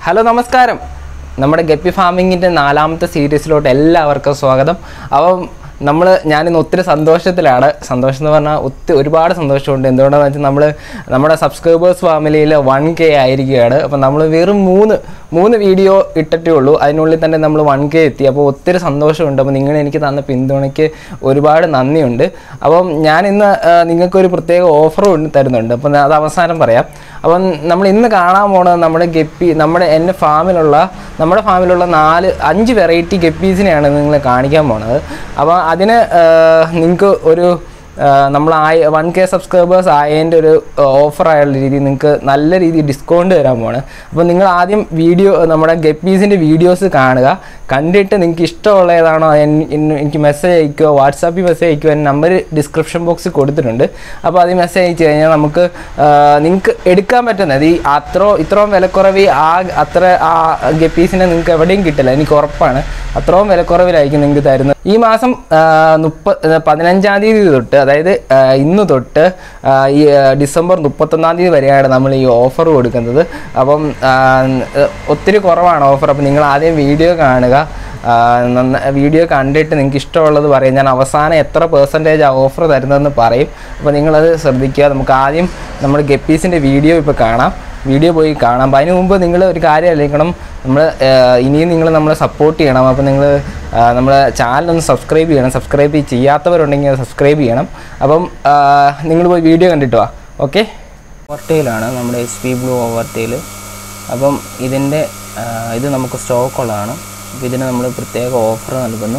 hello നമസ്കാരം നമ്മുടെ guppy ഫാമിങ്ങിൻ്റെ നാലാമത്തെ സീരീസിലോട്ട് എല്ലാവർക്കും സ്വാഗതം അപ്പം നമ്മൾ ഞാനിന്ന് ഒത്തിരി സന്തോഷത്തിലാണ് സന്തോഷം എന്ന് പറഞ്ഞാൽ ഒത്തിരി ഒരുപാട് സന്തോഷമുണ്ട് എന്തുകൊണ്ടാണെന്ന് വെച്ചാൽ നമ്മൾ നമ്മുടെ സബ്സ്ക്രൈബേഴ്സ് ഫാമിലിയിൽ വൺ കെ ആയിരിക്കുകയാണ് അപ്പം നമ്മൾ വെറും മൂന്ന് മൂന്ന് വീഡിയോ ഇട്ടിട്ടേ ഉള്ളൂ അതിനുള്ളിൽ തന്നെ നമ്മൾ വൺ കെ എത്തി അപ്പോൾ ഒത്തിരി സന്തോഷമുണ്ട് അപ്പോൾ നിങ്ങൾ എനിക്ക് തന്ന പിന്തുണയ്ക്ക് ഒരുപാട് നന്ദിയുണ്ട് അപ്പം ഞാൻ ഇന്ന് ആ, നിങ്ങൾക്കൊരു പ്രത്യേക ഓഫറും തരുന്നുണ്ട് അപ്പം അത് അവസാനം പറയാം അപ്പം നമ്മൾ ഇന്ന് കാണാൻ പോണത് നമ്മുടെ ഗപ്പി നമ്മുടെ എൻ്റെ ഫാമിലുള്ള നമ്മുടെ ഫാമിലുള്ള നാല് അഞ്ച് വെറൈറ്റി ഗപ്പീസിനെയാണ് നിങ്ങളെ കാണിക്കാൻ പോണത് അപ്പോൾ അതിന് നിങ്ങൾക്ക് ഒരു ആ, നമ്മൾ ആയ വൺ കെ സബ്സ്ക്രൈബേഴ്സ് ആയതിൻ്റെ ഒരു ഓഫറായുള്ള രീതിയിൽ നിങ്ങൾക്ക് നല്ല രീതിയിൽ ഡിസ്കൗണ്ട് തരാൻ പോണ് അപ്പോൾ നിങ്ങൾ ആദ്യം വീഡിയോ നമ്മുടെ ഗപ്പീസിൻ്റെ വീഡിയോസ് കാണുക കണ്ടിട്ട് നിങ്ങൾക്ക് ഇഷ്ടമുള്ള ഏതാണോ എൻ- എൻ- എനിക്ക് മെസ്സേജ് അയക്കുകയോ വാട്സാപ്പിൽ മെസ്സേജ് അയക്കുകയോ എൻ്റെ നമ്പർ ഡിസ്ക്രിപ്ഷൻ ബോക്സിൽ കൊടുത്തിട്ടുണ്ട് അപ്പോൾ അത് മെസ്സേജ് അയച്ചു കഴിഞ്ഞാൽ നമുക്ക് നിങ്ങൾക്ക് എടുക്കാൻ പറ്റുന്നത് ഈ അത്ര ഇത്രയും വിലക്കുറവ് ആ അത്ര ആ ഗപ്പീസിനെ നിങ്ങൾക്ക് എവിടെയും കിട്ടില്ല എനിക്ക് ഉറപ്പാണ് അത്രയും വിലക്കുറവിലായിരിക്കും നിങ്ങൾക്ക് തരുന്നത് ഈ മാസം മുപ്പ പതിനഞ്ചാം തീയതി തൊട്ട് അതായത് ആ, ഇന്ന് തൊട്ട് ആ, ഈ ആ, ഡിസംബർ മുപ്പത്തൊന്നാം തീയതി വരെയാണ് നമ്മൾ ഈ ഓഫർ കൊടുക്കുന്നത് അപ്പം ആ, ഒത്തിരി കുറവാണ് ഓഫർ അപ്പം നിങ്ങൾ ആദ്യം വീഡിയോ കാണുക ആ, നന്ന വീഡിയോ കണ്ടിട്ട് നിങ്ങൾക്ക് ഇഷ്ടമുള്ളത് പറയും ഞാൻ അവസാനം എത്ര പെർസെൻറ്റേജ് ആ ഓഫർ തരുന്നതെന്ന് പറയും അപ്പോൾ നിങ്ങളത് ശ്രദ്ധിക്കുക നമുക്ക് ആദ്യം നമ്മൾ ഗപ്പീസിൻ്റെ വീഡിയോ ഇപ്പോൾ കാണാം വീഡിയോ പോയി കാണാം അപ്പം അതിന് മുമ്പ് നിങ്ങൾ ഒരു കാര്യം അറിയിക്കണം നമ്മൾ ഇനിയും നിങ്ങൾ നമ്മളെ സപ്പോർട്ട് ചെയ്യണം അപ്പോൾ നിങ്ങൾ നമ്മുടെ ചാനലൊന്ന് സബ്സ്ക്രൈബ് ചെയ്യണം സബ്സ്ക്രൈബ് ചെയ്യാത്തവരുണ്ടെങ്കിൽ സബ്സ്ക്രൈബ് ചെയ്യണം അപ്പം നിങ്ങൾ പോയി വീഡിയോ കണ്ടിട്ട് വാ ഓക്കെ ഓവർടെയിലാണ് നമ്മുടെ എച്ച് പി ബ്ലൂ ഓവർടെയിൽ അപ്പം ഇതിൻ്റെ ആ, ഇത് നമുക്ക് സ്റ്റോക്കുള്ളതാണ് അപ്പോൾ ഇതിന് നമ്മൾ പ്രത്യേക ഓഫർ നൽകുന്നു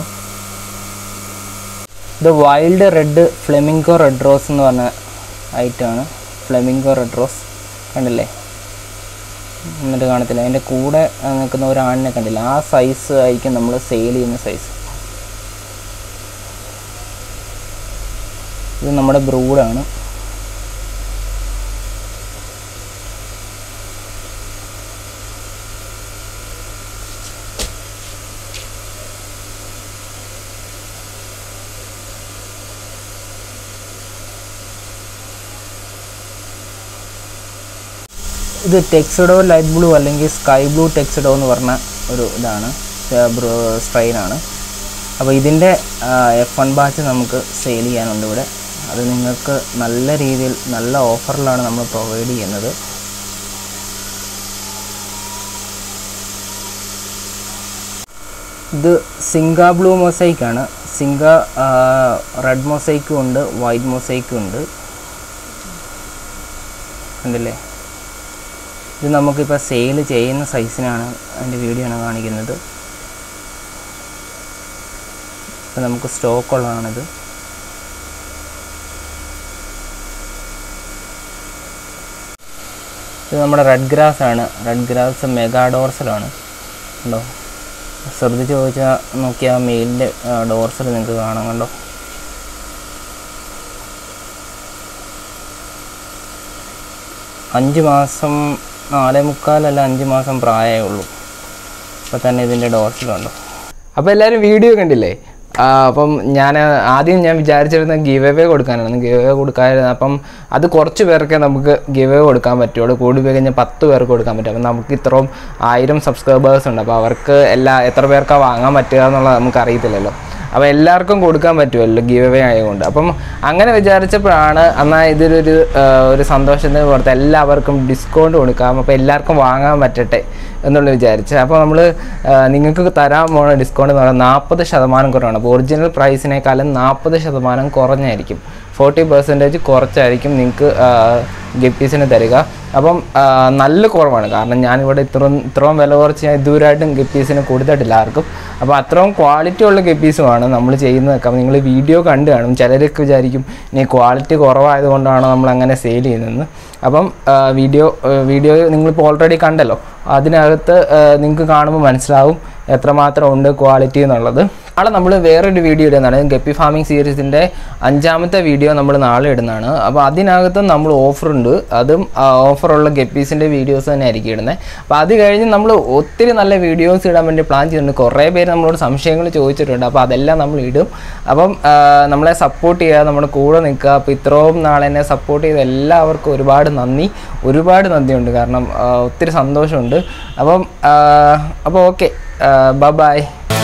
ഇത് wild red flamingo red rose എന്ന് പറഞ്ഞ ഐറ്റമാണ് ഫ്ലെമിംഗോ റെഡ് റോസ് കണ്ടില്ലേ എന്നിട്ട് കാണത്തില്ല അതിൻ്റെ കൂടെ ആ, നിൽക്കുന്ന ഒരു ആണിനെ കണ്ടില്ല ആ സൈസ് ആയിരിക്കും നമ്മൾ സെയിൽ ചെയ്യുന്ന സൈസ് ഇത് നമ്മുടെ ബ്രൂഡാണ് ഇത് ടെക്സിഡോ ലൈറ്റ് ബ്ലൂ അല്ലെങ്കിൽ സ്കൈ ബ്ലൂ ടെക്സിഡോ എന്ന് പറഞ്ഞ ഒരു ഇതാണ് സ്ട്രെയിനാണ് അപ്പോൾ ഇതിൻ്റെ എഫ് വൺ ബാച്ച് നമുക്ക് സെയിൽ ചെയ്യാനുണ്ട് ഇവിടെ അത് നിങ്ങൾക്ക് നല്ല രീതിയിൽ നല്ല ഓഫറിലാണ് നമ്മൾ പ്രൊവൈഡ് ചെയ്യുന്നത് ഇത് സിംഗ ബ്ലൂ മൊസൈക്ക് ആണ് സിംഗ റെഡ് മൊസൈക്കും ഉണ്ട് വൈറ്റ് മൊസൈക്കും ഉണ്ട് കണ്ടില്ലേ ഇത് നമുക്കിപ്പോൾ സെയിൽ ചെയ്യുന്ന സൈസിനാണ് അതിൻ്റെ വീഡിയോ ആണ് കാണിക്കുന്നത് ഇപ്പം നമുക്ക് സ്റ്റോക്ക് ഉള്ളതാണിത് ഇത് നമ്മുടെ റെഡ് ഗ്രാസ് ആണ് റെഡ് ഗ്രാസ് മെഗാ ഡോർസലാണ് ഉണ്ടോ ശ്രദ്ധിച്ച് ചോദിച്ചാൽ നോക്കിയാൽ മെയിലിൻ്റെ ഡോർസൽ നിങ്ങൾക്ക് കാണാം കണ്ടോ അഞ്ച് മാസം നാലേ മുക്കാലല്ല അഞ്ച് മാസം പ്രായമേ ഉള്ളൂ അപ്പോൾ തന്നെ ഇതിൻ്റെ ഡോർസിലുണ്ടോ അപ്പോൾ എല്ലാവരും വീഡിയോ കണ്ടില്ലേ ആ, അപ്പം ഞാൻ ആദ്യം ഞാൻ വിചാരിച്ചിരുന്ന ഗിവ് അവേ കൊടുക്കാനാണ് ഗിവ് അവേ കൊടുക്കാതിരുന്നത് അപ്പം അത് കുറച്ച് പേർക്കേ നമുക്ക് ഗിവ് അവേ കൊടുക്കാൻ പറ്റുള്ളൂ കൂടി പോയി കഴിഞ്ഞാൽ പത്ത് പേർക്ക് കൊടുക്കാൻ പറ്റും അപ്പം നമുക്ക് ഇത്രയും ആയിരം സബ്സ്ക്രൈബേഴ്സ് ഉണ്ട് അപ്പോൾ അവർക്ക് എല്ലാ എത്ര പേർക്കാണ് വാങ്ങാൻ പറ്റുക എന്നുള്ളത് നമുക്ക് അറിയത്തില്ലല്ലോ അപ്പോൾ എല്ലാവർക്കും കൊടുക്കാൻ പറ്റുമല്ലോ ഗീവ് അവേ ആയതുകൊണ്ട് അപ്പം അങ്ങനെ വിചാരിച്ചപ്പോഴാണ് എന്നാൽ ഇതിലൊരു ആ, ഒരു സന്തോഷത്തിന് പുറത്ത് എല്ലാവർക്കും ഡിസ്കൗണ്ട് കൊടുക്കാം അപ്പോൾ എല്ലാവർക്കും വാങ്ങാൻ പറ്റട്ടെ എന്നുള്ള വിചാരിച്ച് അപ്പോൾ നമ്മൾ നിങ്ങൾക്ക് തരാൻ പോണ ഡിസ്കൗണ്ട് എന്ന് പറയുന്നത് നാൽപ്പത് ശതമാനം കുറവാണ് അപ്പോൾ ഒറിജിനൽ പ്രൈസിനേക്കാളും നാൽപ്പത് ശതമാനം കുറഞ്ഞായിരിക്കും ഫോർട്ടി പെർസെൻറ്റേജ് കുറച്ചായിരിക്കും നിങ്ങൾക്ക് ഗപ്പീസിന് തരിക അപ്പം ആ, നല്ല കുറവാണ് കാരണം ഞാനിവിടെ ഇത്രയും ഇത്രയും വില കുറച്ച് ഞാൻ ഇതുവരെയായിട്ടും ഗപ്പീസിന് കൊടുത്തിട്ടില്ല ആർക്കും അപ്പോൾ അത്രയും ക്വാളിറ്റി ഉള്ള ഗപ്പീസുമാണ് നമ്മൾ ചെയ്യുന്നതൊക്കെ അപ്പോൾ നിങ്ങൾ വീഡിയോ കണ്ടു കാണും ചിലരൊക്കെ വിചാരിക്കും ഇനി ക്വാളിറ്റി കുറവായതുകൊണ്ടാണോ നമ്മൾ അങ്ങനെ സെയിൽ ചെയ്യുന്നതെന്ന് അപ്പം ആ, വീഡിയോ ആ, വീഡിയോ നിങ്ങളിപ്പോൾ ഓൾറെഡി കണ്ടല്ലോ അതിനകത്ത് നിങ്ങൾക്ക് കാണുമ്പോൾ മനസ്സിലാവും എത്രമാത്രം ഉണ്ട് ക്വാളിറ്റി എന്നുള്ളത് നാളെ നമ്മൾ വേറൊരു വീഡിയോ ഇടുന്നതാണ് ഗപ്പി ഫാമിംഗ് സീരീസിൻ്റെ അഞ്ചാമത്തെ വീഡിയോ നമ്മൾ നാളെ ഇടുന്നതാണ് അപ്പോൾ അതിനകത്തും നമ്മൾ ഓഫർ ഉണ്ട് അതും ഓഫറുള്ള ഗപ്പീസിൻ്റെ വീഡിയോസ് തന്നെ ആയിരിക്കും ഇടുന്നത് അപ്പോൾ അത് കഴിഞ്ഞ് നമ്മൾ ഒത്തിരി നല്ല വീഡിയോസ് ഇടാൻ വേണ്ടി പ്ലാൻ ചെയ്തിട്ടുണ്ട് കുറേ പേര് നമ്മളോട് സംശയങ്ങൾ ചോദിച്ചിട്ടുണ്ട് അപ്പോൾ അതെല്ലാം നമ്മൾ ഇടും അപ്പം ആ, നമ്മളെ സപ്പോർട്ട് ചെയ്യുക നമ്മുടെ കൂടെ നിൽക്കുക അപ്പോൾ ഇത്രയും നാളെ എന്നെ സപ്പോർട്ട് ചെയ്ത എല്ലാവർക്കും ഒരുപാട് നന്ദി ഒരുപാട് നന്ദിയുണ്ട് കാരണം ആ, ഒത്തിരി സന്തോഷമുണ്ട് അപ്പം ആ, അപ്പോൾ ഓക്കെ ബൈ